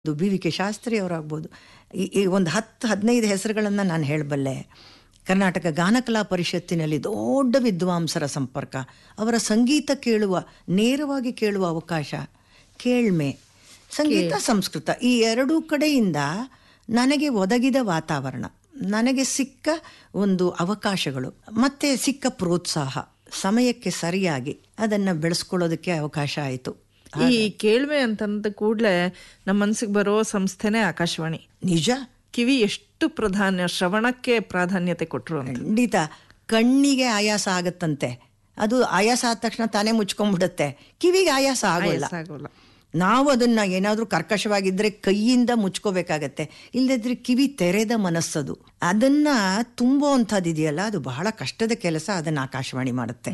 ಅದು B V K Shastri ಅವರಾಗ್ಬೋದು ಈ ಈ ಒಂದು ಹತ್ತು ಹದಿನೈದು ಹೆಸರುಗಳನ್ನು ನಾನು ಹೇಳಬಲ್ಲೆ ಕರ್ನಾಟಕ ಗಾನಕಲಾ ಪರಿಷತ್ತಿನಲ್ಲಿ ದೊಡ್ಡ ವಿದ್ವಾಂಸರ ಸಂಪರ್ಕ ಅವರ ಸಂಗೀತ ಕೇಳುವ ನೇರವಾಗಿ ಕೇಳುವ ಅವಕಾಶ ಕೇಳ್ಮೆ ಸಂಗೀತ ಸಂಸ್ಕೃತ ಈ ಎರಡೂ ಕಡೆಯಿಂದ ನನಗೆ ಒದಗಿದ ವಾತಾವರಣ ನನಗೆ ಸಿಕ್ಕ ಒಂದು ಅವಕಾಶಗಳು ಮತ್ತೆ ಸಿಕ್ಕ ಪ್ರೋತ್ಸಾಹ ಸಮಯಕ್ಕೆ ಸರಿಯಾಗಿ ಅದನ್ನು ಬೆಳೆಸ್ಕೊಳ್ಳೋದಕ್ಕೆ ಅವಕಾಶ ಆಯಿತು ಈ ಕೇಳ್ಮೆ ಅಂತಂದ ಕೂಡಲೇ ನಮ್ಮ ಮನ್ಸಿಗೆ ಬರೋ ಸಂಸ್ಥೆನೇ ಆಕಾಶವಾಣಿ ನಿಜ ಕಿವಿ ಎಷ್ಟು ಪ್ರಾಧಾನ್ಯ ಶ್ರವಣಕ್ಕೆ ಪ್ರಾಧಾನ್ಯತೆ ಕೊಟ್ರು ಅಂತ ಖಂಡಿತ ಕಣ್ಣಿಗೆ ಆಯಾಸ ಆಗತ್ತಂತೆ ಅದು ಆಯಾಸ ಆದ ತಕ್ಷಣ ತಾನೇ ಮುಚ್ಕೊಂಡ್ಬಿಡುತ್ತೆ ಕಿವಿಗೆ ಆಯಾಸ ಆಗೋಲ್ಲ ಆಗೋಲ್ಲ ನಾವು ಅದನ್ನ ಏನಾದ್ರೂ ಕರ್ಕಶವಾಗಿದ್ರೆ ಕೈಯಿಂದ ಮುಚ್ಕೋಬೇಕಾಗತ್ತೆ ಇಲ್ಲದಿದ್ರೆ ಕಿವಿ ತೆರೆದ ಮನಸ್ಸದು ಅದನ್ನ ತುಂಬುವಂಥದ್ದು ಇದೆಯಲ್ಲ ಅದು ಬಹಳ ಕಷ್ಟದ ಕೆಲಸ ಅದನ್ನ ಆಕಾಶವಾಣಿ ಮಾಡುತ್ತೆ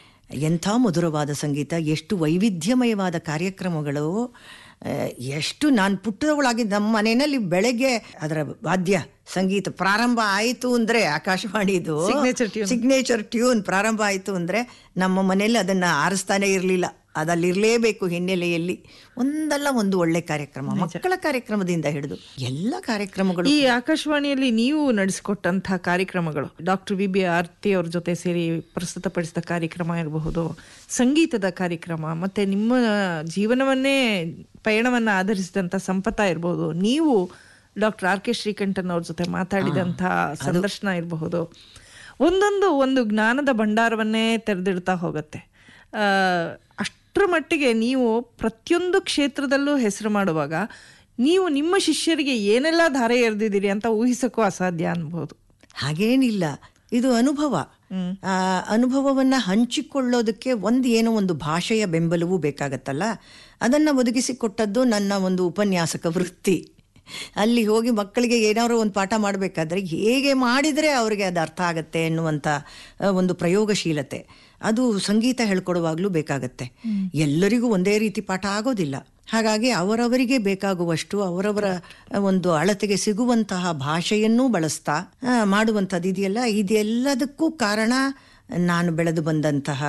ಎಂಥ ಮಧುರವಾದ ಸಂಗೀತ ಎಷ್ಟು ವೈವಿಧ್ಯಮಯವಾದ ಕಾರ್ಯಕ್ರಮಗಳು ಆ, ಎಷ್ಟು ನಾನು ಪುಟ್ಟದವಳಾಗಿ ನಮ್ಮ ಮನೆಯಲ್ಲಿ ಬೆಳಗ್ಗೆ ಅದರ ವಾದ್ಯ ಸಂಗೀತ ಪ್ರಾರಂಭ ಆಯಿತು ಅಂದ್ರೆ ಆಕಾಶವಾಣಿದು Signature tune. ಸಿಗ್ನೇಚರ್ ಟ್ಯೂನ್ ಪ್ರಾರಂಭ ಆಯಿತು ಅಂದರೆ ನಮ್ಮ ಮನೆಯಲ್ಲಿ ಅದನ್ನು ಆರಿಸ್ತಾನೆ ಇರಲಿಲ್ಲ ಅದಲ್ಲಿರಲೇಬೇಕು ಹಿನ್ನೆಲೆಯಲ್ಲಿ ಒಂದಲ್ಲ ಒಂದು ಒಳ್ಳೆ ಕಾರ್ಯಕ್ರಮ ಮಕ್ಕಳ ಕಾರ್ಯಕ್ರಮದಿಂದ ಹಿಡಿದು ಎಲ್ಲ ಕಾರ್ಯಕ್ರಮಗಳು ಈ ಆಕಾಶವಾಣಿಯಲ್ಲಿ ನೀವು ನಡೆಸಿಕೊಟ್ಟಂತಹ ಕಾರ್ಯಕ್ರಮಗಳು ಡಾಕ್ಟರ್ ವಿ ಬಿ ಆರ್ತಿ ಅವ್ರ ಜೊತೆ ಸೇರಿ ಪ್ರಸ್ತುತಪಡಿಸಿದ ಕಾರ್ಯಕ್ರಮ ಇರಬಹುದು ಸಂಗೀತದ ಕಾರ್ಯಕ್ರಮ ಮತ್ತೆ ನಿಮ್ಮ ಜೀವನವನ್ನೇ ಪಯಣವನ್ನ ಆಧರಿಸಿದಂತ ಸಂಪತ ಇರಬಹುದು ನೀವು ಡಾಕ್ಟರ್ ಆರ್ ಕೆ ಶ್ರೀಕಂಠನ್ ಅವ್ರ ಜೊತೆ ಮಾತಾಡಿದಂಥ ಸಂದರ್ಶನ ಇರಬಹುದು ಒಂದೊಂದು ಒಂದು ಜ್ಞಾನದ ಭಂಡಾರವನ್ನೇ ತೆರೆದಿಡ್ತಾ ಹೋಗುತ್ತೆ ಆ, ಅಷ್ಟರ ಮಟ್ಟಿಗೆ ನೀವು ಪ್ರತಿಯೊಂದು ಕ್ಷೇತ್ರದಲ್ಲೂ ಹೆಸರು ಮಾಡುವಾಗ ನೀವು ನಿಮ್ಮ ಶಿಷ್ಯರಿಗೆ ಏನೆಲ್ಲ ಧಾರೆ ಎರೆದಿದ್ದೀರಿ ಅಂತ ಊಹಿಸಕ್ಕೂ ಅಸಾಧ್ಯ ಅನ್ಬೋದು ಹಾಗೇನಿಲ್ಲ ಇದು ಅನುಭವ ಆ ಅನುಭವವನ್ನ ಹಂಚಿಕೊಳ್ಳೋದಕ್ಕೆ ಒಂದು ಏನೋ ಒಂದು ಭಾಷೆಯ ಬೆಂಬಲವೂ ಬೇಕಾಗತ್ತಲ್ಲ ಅದನ್ನ ಒದಗಿಸಿಕೊಟ್ಟದ್ದು ನನ್ನ ಒಂದು ಉಪನ್ಯಾಸಕ ವೃತ್ತಿ ಅಲ್ಲಿ ಹೋಗಿ ಮಕ್ಕಳಿಗೆ ಏನಾದ್ರು ಒಂದು ಪಾಠ ಮಾಡಬೇಕಾದ್ರೆ ಹೇಗೆ ಮಾಡಿದರೆ ಅವರಿಗೆ ಅದು ಅರ್ಥ ಆಗತ್ತೆ ಎನ್ನುವಂಥ ಆ, ಒಂದು ಪ್ರಯೋಗಶೀಲತೆ ಅದು ಸಂಗೀತ ಹೇಳ್ಕೊಡುವಾಗಲೂ ಬೇಕಾಗತ್ತೆ ಎಲ್ಲರಿಗೂ ಒಂದೇ ರೀತಿ ಪಾಠ ಆಗೋದಿಲ್ಲ ಹಾಗಾಗಿ ಅವರವರಿಗೆ ಬೇಕಾಗುವಷ್ಟು ಅವರವರ ಒಂದು ಅಳತೆಗೆ ಸಿಗುವಂತಹ ಭಾಷೆಯನ್ನೂ ಬಳಸ್ತಾ ಆ, ಮಾಡುವಂಥದ್ದು ಇದೆಯಲ್ಲ ಇದೆಲ್ಲದಕ್ಕೂ ಕಾರಣ ನಾನು ಬೆಳೆದು ಬಂದಂತಹ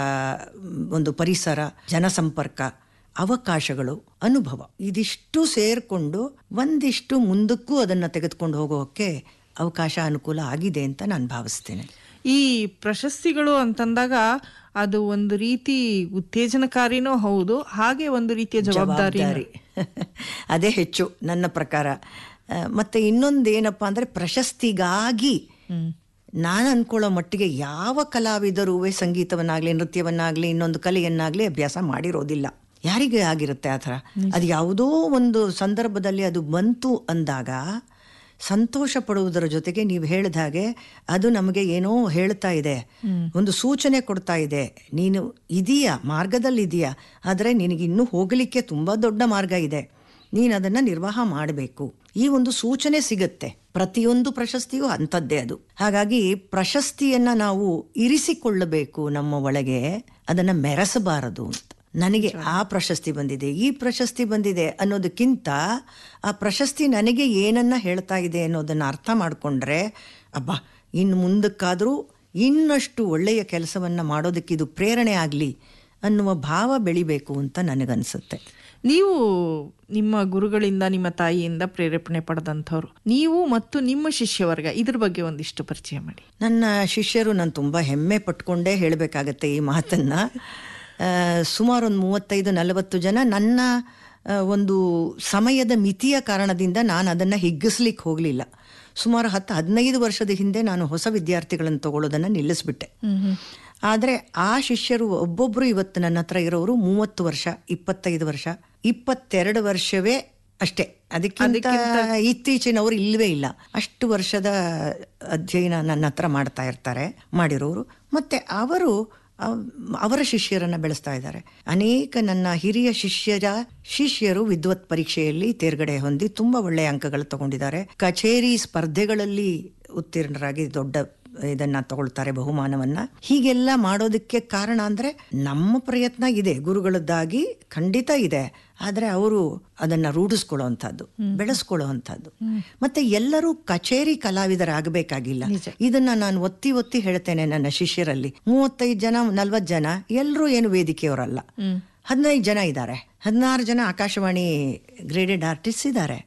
ಒಂದು ಪರಿಸರ ಜನಸಂಪರ್ಕ ಅವಕಾಶಗಳು ಅನುಭವ ಇದಿಷ್ಟು ಸೇರಿಕೊಂಡು ಒಂದಿಷ್ಟು ಮುಂದಕ್ಕೂ ಅದನ್ನು ತೆಗೆದುಕೊಂಡು ಹೋಗೋಕ್ಕೆ ಅವಕಾಶ ಅನುಕೂಲ ಆಗಿದೆ ಅಂತ ನಾನು ಭಾವಿಸ್ತೇನೆ ಈ ಪ್ರಶಸ್ತಿಗಳು ಅಂತಂದಾಗ ಅದು ಒಂದು ರೀತಿ ಉತ್ತೇಜನಕಾರಿನೂ ಹೌದು ಹಾಗೆ ಒಂದು ರೀತಿಯ ಜವಾಬ್ದಾರಿ ಜವಾಬ್ದಾರಿ ಅದೇ ಹೆಚ್ಚು ನನ್ನ ಪ್ರಕಾರ ಆ, ಮತ್ತೆ ಇನ್ನೊಂದೇನಪ್ಪ ಅಂದ್ರೆ ಪ್ರಶಸ್ತಿಗಾಗಿ ನಾನು ಅನ್ಕೊಳ್ಳೋ ಮಟ್ಟಿಗೆ ಯಾವ ಕಲಾವಿದರೂ ಸಂಗೀತವನ್ನಾಗ್ಲಿ ನೃತ್ಯವನ್ನಾಗ್ಲಿ ಇನ್ನೊಂದು ಕಲೆಯನ್ನಾಗ್ಲಿ ಅಭ್ಯಾಸ ಮಾಡಿರೋದಿಲ್ಲ ಯಾರಿಗೆ ಆಗಿರುತ್ತೆ ಆ ಥರ ಅದು ಯಾವುದೋ ಒಂದು ಸಂದರ್ಭದಲ್ಲಿ ಅದು ಬಂತು ಅಂದಾಗ ಸಂತೋಷ ಪಡುವುದರ ಜೊತೆಗೆ ನೀವು ಹೇಳಿದ ಹಾಗೆ ಅದು ನಮಗೆ ಏನೋ ಹೇಳ್ತಾ ಇದೆ ಒಂದು ಸೂಚನೆ ಕೊಡ್ತಾ ಇದೆ ನೀನು ಇದೀಯಾ ಮಾರ್ಗದಲ್ಲಿ ಇದೆಯಾ ಆದರೆ ನಿನಗಿನ್ನೂ ಹೋಗಲಿಕ್ಕೆ ತುಂಬ ದೊಡ್ಡ ಮಾರ್ಗ ಇದೆ ನೀನು ಅದನ್ನು ನಿರ್ವಾಹ ಮಾಡಬೇಕು ಈ ಒಂದು ಸೂಚನೆ ಸಿಗುತ್ತೆ ಪ್ರತಿಯೊಂದು ಪ್ರಶಸ್ತಿಯೂ ಅಂಥದ್ದೇ ಅದು ಹಾಗಾಗಿ ಪ್ರಶಸ್ತಿಯನ್ನ ನಾವು ಇರಿಸಿಕೊಳ್ಳಬೇಕು ನಮ್ಮ ಒಳಗೆ ಅದನ್ನು ಮೆರೆಸಬಾರದು ಅಂತ ನನಗೆ ಆ ಪ್ರಶಸ್ತಿ ಬಂದಿದೆ ಈ ಪ್ರಶಸ್ತಿ ಬಂದಿದೆ ಅನ್ನೋದಕ್ಕಿಂತ ಆ ಪ್ರಶಸ್ತಿ ನನಗೆ ಏನನ್ನ ಹೇಳ್ತಾ ಇದೆ ಅನ್ನೋದನ್ನ ಅರ್ಥ ಮಾಡಿಕೊಂಡ್ರೆ ಅಬ್ಬಾ ಇನ್ನು ಮುಂದಕ್ಕಾದರೂ ಇನ್ನಷ್ಟು ಒಳ್ಳೆಯ ಕೆಲಸವನ್ನ ಮಾಡೋದಕ್ಕೆ ಇದು ಪ್ರೇರಣೆ ಆಗಲಿ ಅನ್ನುವ ಭಾವ ಬೆಳಿಬೇಕು ಅಂತ ನನಗನ್ಸುತ್ತೆ ನೀವು ನಿಮ್ಮ ಗುರುಗಳಿಂದ ನಿಮ್ಮ ತಾಯಿಯಿಂದ ಪ್ರೇರೇಪಣೆ ಪಡೆದಂಥವ್ರು ನೀವು ಮತ್ತು ನಿಮ್ಮ ಶಿಷ್ಯವರ್ಗ ಇದ್ರ ಬಗ್ಗೆ ಒಂದಿಷ್ಟು ಪರಿಚಯ ಮಾಡಿ ನನ್ನ ಶಿಷ್ಯರು ನಾನು ತುಂಬ ಹೆಮ್ಮೆ ಪಟ್ಕೊಂಡೇ ಹೇಳಬೇಕಾಗತ್ತೆ ಈ ಮಾತನ್ನ ಆ, ಸುಮಾರು ಒಂದು ಮೂವತ್ತೈದು ನಲವತ್ತು ಜನ ನನ್ನ ಆ, ಒಂದು ಸಮಯದ ಮಿತಿಯ ಕಾರಣದಿಂದ ನಾನು ಅದನ್ನು ಹಿಗ್ಗಿಸ್ಲಿಕ್ಕೆ ಹೋಗಲಿಲ್ಲ ಸುಮಾರು ಹತ್ತು ಹದಿನೈದು ವರ್ಷದ ಹಿಂದೆ ನಾನು ಹೊಸ ವಿದ್ಯಾರ್ಥಿಗಳನ್ನು ತಗೊಳ್ಳೋದನ್ನು ನಿಲ್ಲಿಸ್ಬಿಟ್ಟೆ ಆದರೆ ಆ ಶಿಷ್ಯರು ಒಬ್ಬೊಬ್ಬರು ಇವತ್ತು ನನ್ನ ಹತ್ರ ಇರೋರು ಮೂವತ್ತು ವರ್ಷ ಇಪ್ಪತ್ತೈದು ವರ್ಷ ಇಪ್ಪತ್ತೆರಡು ವರ್ಷವೇ ಅಷ್ಟೇ ಅದಕ್ಕಿಂತ ಇತ್ತೀಚಿನವರು ಇಲ್ಲವೇ ಇಲ್ಲ ಅಷ್ಟು ವರ್ಷದ ಅಧ್ಯಯನ ನನ್ನ ಹತ್ರ ಮಾಡ್ತಾ ಇರ್ತಾರೆ ಮಾಡಿರೋರು ಮತ್ತೆ ಅವರು ಅವ್- ಅವರ ಶಿಷ್ಯರನ್ನ ಬೆಳೆಸ್ತಾ ಇದ್ದಾರೆ ಅನೇಕ ನನ್ನ ಹಿರಿಯ ಶಿಷ್ಯರ ಶಿಷ್ಯರು ವಿದ್ವತ್ ಪರೀಕ್ಷೆಯಲ್ಲಿ ತೇರ್ಗಡೆ ಹೊಂದಿ ತುಂಬಾ ಒಳ್ಳೆಯ ಅಂಕಗಳು ತಗೊಂಡಿದ್ದಾರೆ ಕಚೇರಿ ಸ್ಪರ್ಧೆಗಳಲ್ಲಿ ಉತ್ತೀರ್ಣರಾಗಿ ದೊಡ್ಡ ಇದನ್ನ ತಗೊಳ್ತಾರೆ ಬಹುಮಾನವನ್ನ ಹೀಗೆಲ್ಲ ಮಾಡೋದಕ್ಕೆ ಕಾರಣ ಅಂದ್ರೆ ನಮ್ಮ ಪ್ರಯತ್ನ ಇದೆ ಗುರುಗಳದ್ದಾಗಿ ಖಂಡಿತ ಇದೆ ಆದ್ರೆ ಅವರು ಅದನ್ನ ರೂಢಿಸ್ಕೊಳ್ಳುವಂಥದ್ದು ಬೆಳೆಸ್ಕೊಳ್ಳುವಂಥದ್ದು ಮತ್ತೆ ಎಲ್ಲರೂ ಕಚೇರಿ ಕಲಾವಿದರಾಗಬೇಕಾಗಿಲ್ಲ ಇದನ್ನ ನಾನು ಒತ್ತಿ ಒತ್ತಿ ಹೇಳ್ತೇನೆ ನನ್ನ ಶಿಷ್ಯರಲ್ಲಿ ಮೂವತ್ತೈದು ಜನ ನಲ್ವತ್ತು ಜನ ಎಲ್ಲರೂ ಏನು ವೇದಿಕೆಯವರಲ್ಲ ಹದಿನೈದು ಜನ ಇದ್ದಾರೆ ಹದಿನಾರು ಜನ ಆಕಾಶವಾಣಿ ಗ್ರೇಡೆಡ್ ಆರ್ಟಿಸ್ಟ್ ಇದ್ದಾರೆ